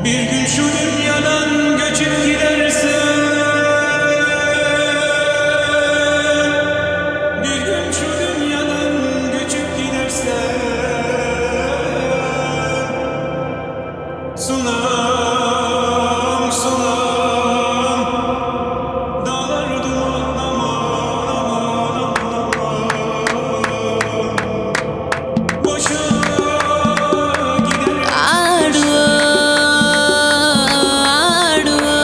Bir gün şu dünyadan göçüp gidersen Bir gün şu dünyadan göçüp gidersen Sunam sunam Dağlar duman aman aman aman Boşa giderim ఆడువో ఆడువో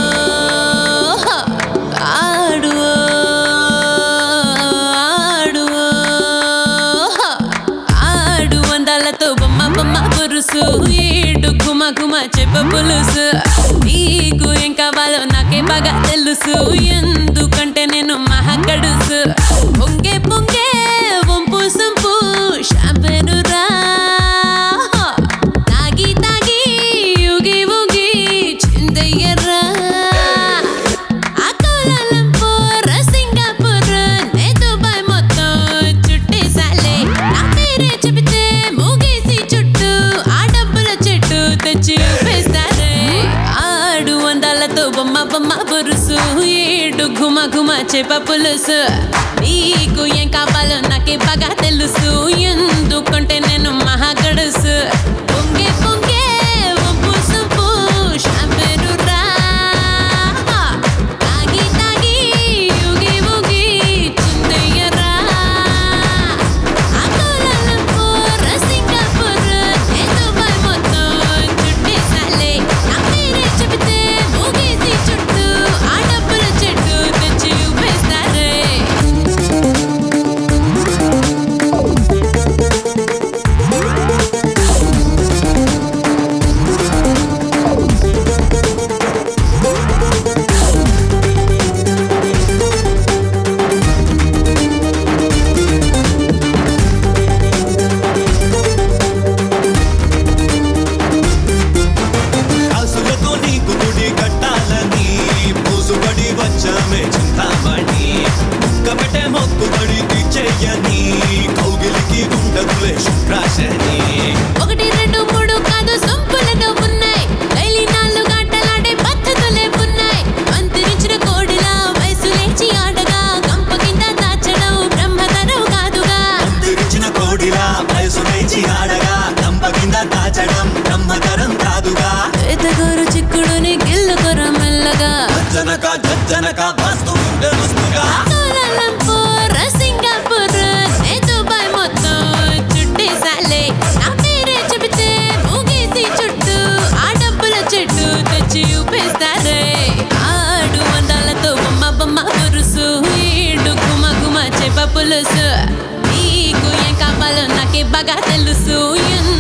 ఆడువో ఆడువో ఆడు అందాలతో బొమ్మ బొమ్మ పురుసు ఈడు గుమ గుమ చెప్ప పులుసు నీకు ఏం కావాలో నాకే బాగా తెలుసు ఎందుకంటే నేను మహాకడుసు పొంగే పొంగే వంపు సంపు షాంపెను రా తాగి తాగి ఊగి ఊగి చిందయ్యరా అకోలాలంపూర్ సింగపూర్ నే దుబాయ్ మొత్తం చుట్టేసాలే నా పేరే చెబితే మూగేసి చుట్టూ ఆ డబ్బుల చెట్టు తెచ్చి ఊపేస్తారే ఆడు అందాలతో బొమ్మ బొమ్మ బురుసు ఏడు గుమ గుమ చేప పులుసు నీకు ఏం కావాలో నాకే బాగా తెలుసు ఎందుకంటే నేను మహాగడుసు పొంగే పొంగే వంపు సొంపు షాంపెను రా తాగి తాగి ఊగి ఊగి చిందయ్యరా అకోలాలంపూర్ సింగపూర్ నే దుబాయ్ మొత్తం చుట్టేసాలే నా పేరే చెబితే మూగేసి చుట్టూ ఆ డబ్బుల చెట్టు తెచ్చి ఊపేస్తారే కాసులతో నీకు గుడి కట్టాలని పూసుబడి వచ్చామే చింతామణి ముక్కబెట్టే మొక్కుబడి తీర్చేయని కౌగిలికి ఉండదులే శుక్రాశని ఒకటి రెండు మూడు కాదు సొంపులను ఉన్నాయి డైలీ నాలుగు గంటలాడే పద్ధతులే ఉన్నాయి మంత్రించిన కోడిలా వయసు లేచి ఆడగా గంప కింద దాచడం బ్రహ్మతరం కాదుగా తెరిచిన కోడిలా వయసు లేచి ఆడగా దంప కింద దాచడం బ్రహ్మతరం కాదుగా ఎతగోరు చిక్కుడుని గిల్లుకొర మెల్లగా జనక జనక వస్తూ ఉండే వస్తుగా కోలాలంపూర్ సింగపూర్ నే దుబాయ్ మొత్తం చుట్టేసాలే నా పేరే చెబితే మూగేసి చుట్టూ ఆ డబ్బుల చెట్టు తెచ్చి ఊపేస్తారే ఆడు అందాలతో బొమ్మ బొమ్మ పురుసు ఈడు గుమ గుమ చేప పులుసు నీకు ఏం కావాలో నాకే బాగా తెలుసు